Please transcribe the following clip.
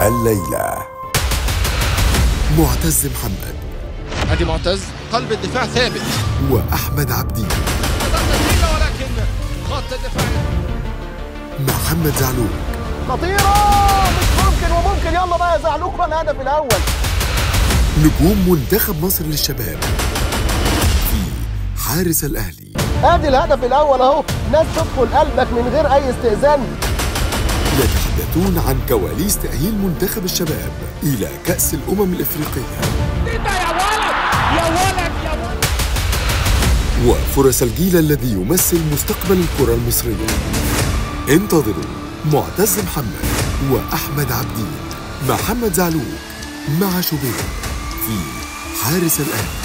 الليلة معتز محمد ادي معتز قلب الدفاع ثابت وأحمد عبدين ولكن خط الدفاع محمد زعلوك خطيرة مش ممكن وممكن يلا بقى يا زعلوك بقى الهدف الأول نجوم منتخب مصر للشباب في حارس الأهلي ادي الهدف الأول أهو ناس تدخل قلبك من غير أي استئذان يتحدثون عن كواليس تأهيل منتخب الشباب إلى كأس الأمم الإفريقية يا ولد يا ولد يا ولد وفرص الجيل الذي يمثل مستقبل الكرة المصرية انتظروا معتز محمد وأحمد عبدين محمد زعلوك مع شوبير في حارس الأهلي